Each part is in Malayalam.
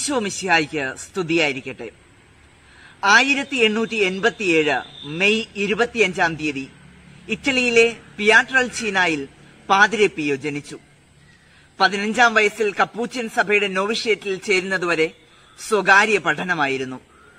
ഈശോ മിശിഹായ്ക്ക് സ്തുതിയായിരിക്കട്ടെ ആയിരത്തി എണ്ണൂറ്റി എൺപത്തിയേഴ് മെയ് ഇരുപത്തിയഞ്ചാം തീയതി ഇറ്റലിയിലെ പിയാട്രൽ ചീനായിൽ പാതിരെ പിയോ ജനിച്ചു പതിനഞ്ചാം വയസ്സിൽ കപ്പൂച്ചൻ സഭയുടെ നോവിഷ്യേറ്റിൽ ചേരുന്നതുവരെ സ്വകാര്യ പഠനമായിരുന്നു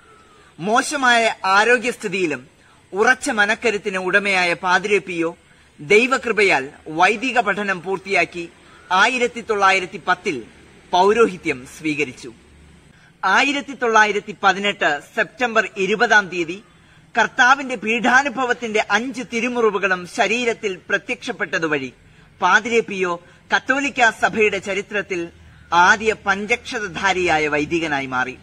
മോശമായ ആരോഗ്യസ്ഥിതിയിലും ഉറച്ച മനക്കരുത്തിന് ഉടമയായ പാതിരെ പിയോ ദൈവകൃപയാൽ വൈദിക പഠനം പൂർത്തിയാക്കി ആയിരത്തി തൊള്ളായിരത്തി പത്തിൽ പൗരോഹിത്യം സ്വീകരിച്ചു ആയിരത്തി തൊള്ളായിരത്തി പതിനെട്ട് സെപ്റ്റംബർ ഇരുപതാം തീയതി കർത്താവിന്റെ പീഠാനുഭവത്തിന്റെ അഞ്ച് തിരുമുറിവുകളും ശരീരത്തിൽ പ്രത്യക്ഷപ്പെട്ടതുവഴി പാതിരെ പിയോ കത്തോലിക്ക സഭയുടെ ചരിത്രത്തിൽ ആദ്യ പഞ്ചക്ഷതധാരിയായ വൈദികനായി മാറി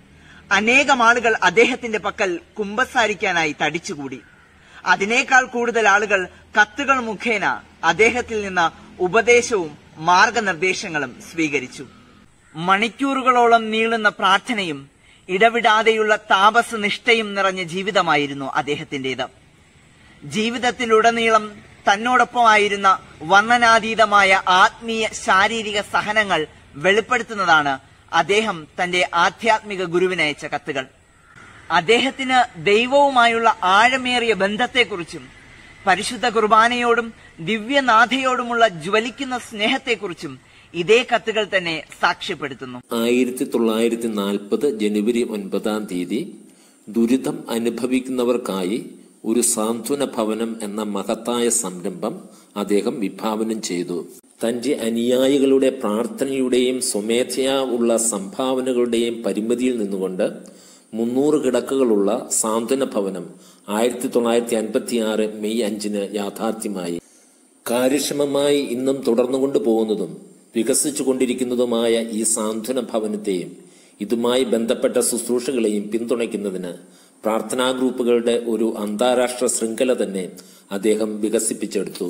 അനേകം ആളുകൾ അദ്ദേഹത്തിന്റെ പക്കൽ കുമ്പസാരിക്കാനായി തടിച്ചുകൂടി അതിനേക്കാൾ കൂടുതൽ ആളുകൾ കത്തുകൾ മുഖേന അദ്ദേഹത്തിൽ നിന്ന് ഉപദേശവും മാർഗനിർദ്ദേശങ്ങളും സ്വീകരിച്ചു മണിക്കൂറുകളോളം നീളുന്ന പ്രാർത്ഥനയും ഇടവിടാതെയുള്ള താപസ നിഷ്ഠയും നിറഞ്ഞ ജീവിതമായിരുന്നു അദ്ദേഹത്തിന്റേത് ജീവിതത്തിലുടനീളം തന്നോടൊപ്പമായിരുന്ന വർണ്ണനാതീതമായ ആത്മീയ ശാരീരിക സഹനങ്ങൾ വെളിപ്പെടുത്തുന്നതാണ് അദ്ദേഹം തന്റെ ആധ്യാത്മിക ഗുരുവിനയച്ച കത്തുകൾ അദ്ദേഹത്തിന് ദൈവവുമായുള്ള ആഴമേറിയ ബന്ധത്തെക്കുറിച്ചും പരിശുദ്ധ കുർബാനയോടും ദിവ്യനാഥയോടുമുള്ള ജ്വലിക്കുന്ന സ്നേഹത്തെക്കുറിച്ചും ഇതേ കത്തുകൾ തന്നെ സാക്ഷ്യപ്പെടുത്തുന്നു ആയിരത്തി തൊള്ളായിരത്തി നാൽപ്പത് ജനുവരി ഒൻപതാം തീയതി ദുരിതം അനുഭവിക്കുന്നവർക്കായി ഒരു സാന്ത്വന ഭവനം എന്ന മഹത്തായ സംരംഭം അദ്ദേഹം വിഭാവനം ചെയ്തു തന്റെ അനുയായികളുടെ പ്രാർത്ഥനയുടെയും സ്വമേധയാ ഉള്ള സംഭാവനകളുടെയും പരിമിതിയിൽ നിന്നുകൊണ്ട് മുന്നൂറ് കിടക്കുകളുള്ള സാന്ത്വന ഭവനം ആയിരത്തി തൊള്ളായിരത്തി അൻപത്തി ആറ് മെയ് അഞ്ചിന് യാഥാർത്ഥ്യമായി കാര്യക്ഷമമായി ഇന്നും തുടർന്നുകൊണ്ടു പോകുന്നതും വികസിച്ചുകൊണ്ടിരിക്കുന്നതുമായ ഈ സാന്ത്വന ഭവനത്തെയും ഇതുമായി ബന്ധപ്പെട്ട ശുശ്രൂഷകളെയും പിന്തുണയ്ക്കുന്നതിന് പ്രാർത്ഥനാ ഗ്രൂപ്പുകളുടെ ഒരു അന്താരാഷ്ട്ര ശൃംഖല തന്നെ അദ്ദേഹം വികസിപ്പിച്ചെടുത്തു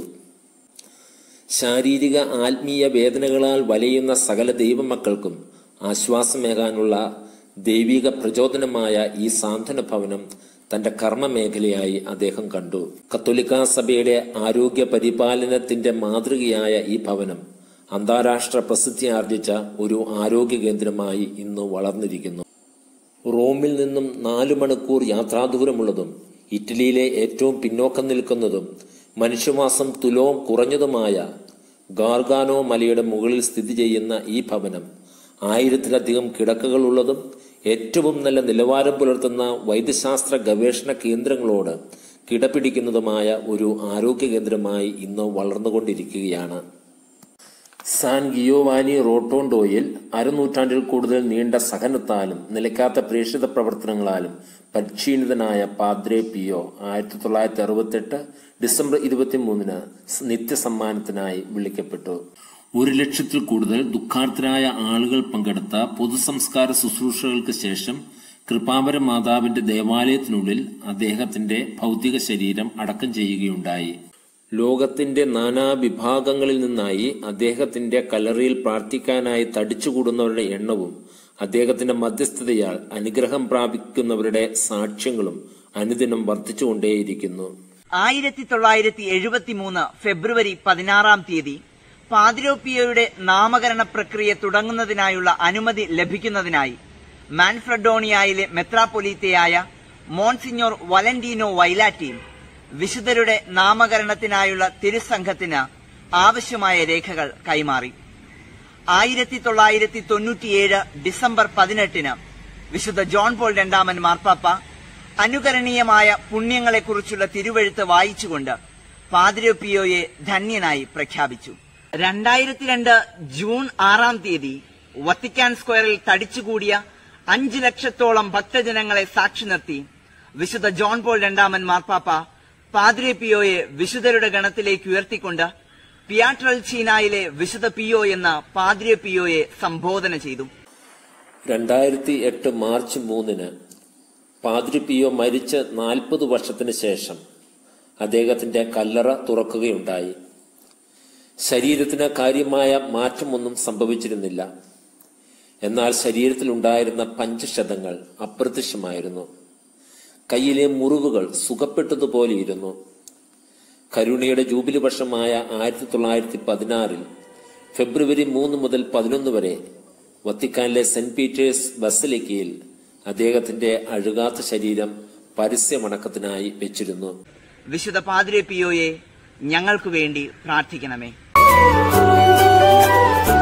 ശാരീരിക ആത്മീയ വേദനകളാൽ വലയുന്ന സകല ദൈവമക്കൾക്കും ആശ്വാസമേകാനുള്ള ദൈവിക പ്രചോദനമായ ഈ സാന്ത്വന ഭവനം തന്റെ കർമ്മമേഖലയായി അദ്ദേഹം കണ്ടു കത്തോലിക്ക സഭയുടെ ആരോഗ്യ പരിപാലനത്തിന്റെ മാതൃകയായ ഈ ഭവനം അന്താരാഷ്ട്ര പ്രസിദ്ധി ആർജിച്ച ഒരു ആരോഗ്യ കേന്ദ്രമായി ഇന്ന് വളർന്നിരിക്കുന്നു റോമിൽ നിന്നും നാലു മണിക്കൂർ യാത്രാദൂരമുള്ളതും ഇറ്റലിയിലെ ഏറ്റവും പിന്നോക്കം നിൽക്കുന്നതും മനുഷ്യവാസം തുലവും കുറഞ്ഞതുമായ ഗാർഗാനോ മലയുടെ മുകളിൽ സ്ഥിതി ചെയ്യുന്ന ഈ ഭവനം ആയിരത്തിലധികം കിടക്കകളുള്ളതും ഏറ്റവും നല്ല നിലവാരം പുലർത്തുന്ന വൈദ്യശാസ്ത്ര ഗവേഷണ കേന്ദ്രങ്ങളോട് കിടപിടിക്കുന്നതുമായ ഒരു ആരോഗ്യ കേന്ദ്രമായി ഇന്ന് വളർന്നുകൊണ്ടിരിക്കുകയാണ് സാൻ ഗിയോവാനി റോട്ടോണ്ടോയിൽ അരനൂറ്റാണ്ടിൽ കൂടുതൽ നീണ്ട സഹനത്താലും നിലയ്ക്കാത്ത പ്രേക്ഷിത പ്രവർത്തനങ്ങളാലും പരിക്ഷീണിതനായ പാദ്രെ പിയോ ആയിരത്തി തൊള്ളായിരത്തി അറുപത്തെട്ട് ഡിസംബർ ഇരുപത്തിമൂന്നിന് നിത്യസമ്മാനത്തിനായി വിളിക്കപ്പെട്ടു ഒരു ലക്ഷത്തിൽ കൂടുതൽ ദുഃഖാർത്ഥരായ ആളുകൾ പങ്കെടുത്ത പൊതുസംസ്കാര ശുശ്രൂഷകൾക്ക് ശേഷം കൃപാപര മാതാവിന്റെ ദേവാലയത്തിനുള്ളിൽ അദ്ദേഹത്തിന്റെ ഭൗതിക ശരീരം അടക്കം ചെയ്യുകയുണ്ടായി ലോകത്തിന്റെ നാനാ വിഭാഗങ്ങളിൽ നിന്നായി അദ്ദേഹത്തിന്റെ കല്ലറിയിൽ പ്രാർത്ഥിക്കാനായി തടിച്ചുകൂടുന്നവരുടെ എണ്ണവും അദ്ദേഹത്തിന്റെ മധ്യസ്ഥതയാൽ അനുഗ്രഹം പ്രാപിക്കുന്നവരുടെ സാക്ഷ്യങ്ങളും അനുദിനം വർദ്ധിച്ചുകൊണ്ടേയിരിക്കുന്നു ആയിരത്തി തൊള്ളായിരത്തി എഴുപത്തി മൂന്ന് ഫെബ്രുവരി പതിനാറാം തീയതി പാതിരോപ്പിയയുടെ നാമകരണ പ്രക്രിയ തുടങ്ങുന്നതിനായുള്ള അനുമതി ലഭിക്കുന്നതിനായി മാൻഫ്രഡോണിയയിലെ മെത്രാപ്പൊലീത്തയായ മോൺസിഞ്ഞോർ വലന്റീനോ വൈലാറ്റിയും വിശുദ്ധരുടെ നാമകരണത്തിനായുള്ള തിരുസംഘത്തിന് ആവശ്യമായ രേഖകൾ കൈമാറി ആയിരത്തി തൊള്ളായിരത്തി തൊണ്ണൂറ്റിയേഴ് ഡിസംബർ പതിനെട്ടിന് വിശുദ്ധ ജോൺ പോൾ രണ്ടാമൻ മാർപ്പാപ്പ അനുകരണീയമായ പുണ്യങ്ങളെക്കുറിച്ചുള്ള തിരുവഴുത്ത് വായിച്ചുകൊണ്ട് പാതിരൊപ്പിയോയെ ധന്യനായി പ്രഖ്യാപിച്ചു രണ്ടായിരത്തി രണ്ട് ജൂൺ ആറാം തീയതി വത്തിക്കാൻ സ്ക്വയറിൽ തടിച്ചുകൂടിയ അഞ്ചു ലക്ഷത്തോളം ഭക്തജനങ്ങളെ സാക്ഷി നിർത്തി വിശുദ്ധ ജോൺ പോൾ രണ്ടാമൻ മാർപ്പാപ്പ പാദ്രെ പിയോയെ വിശുദ്ധരുടെ ഗണത്തിലേക്ക് ഉയർത്തിക്കൊണ്ട് പിയാട്രൽ ചീനായിലെ വിശുദ്ധ പിയോ എന്ന പാദ്രെ പിയോയെ സംബോധന ചെയ്തു രണ്ടായിരത്തി എട്ട് മാർച്ച് മൂന്നിന് പാദ്രി പിയോ മരിച്ച് നാൽപ്പത് വർഷത്തിന് ശേഷം അദ്ദേഹത്തിന്റെ കല്ലറ തുറക്കുകയുണ്ടായി ശരീരത്തിന് കാര്യമായ മാറ്റമൊന്നും സംഭവിച്ചിരുന്നില്ല എന്നാൽ ശരീരത്തിലുണ്ടായിരുന്ന പഞ്ചക്ഷതങ്ങൾ അപ്രത്യക്ഷമായിരുന്നു കയ്യിലെ മുറിവുകൾ സുഖപ്പെട്ടതുപോലെയിരുന്നു കരുണയുടെ ജൂബിലി വർഷമായ ആയിരത്തി തൊള്ളായിരത്തി പതിനാറിൽ ഫെബ്രുവരി മൂന്ന് മുതൽ പതിനൊന്ന് വരെ വത്തിക്കാനിലെ സെന്റ് പീറ്റേഴ്സ് ബസലിക്കയിൽ അദ്ദേഹത്തിന്റെ അഴുകാത്ത ശരീരം പരസ്യമടക്കത്തിനായി വെച്ചിരുന്നു വിശുദ്ധ പാതിരെ പിയോയെ ഞങ്ങൾക്കു വേണ്ടി പ്രാർത്ഥിക്കണമേ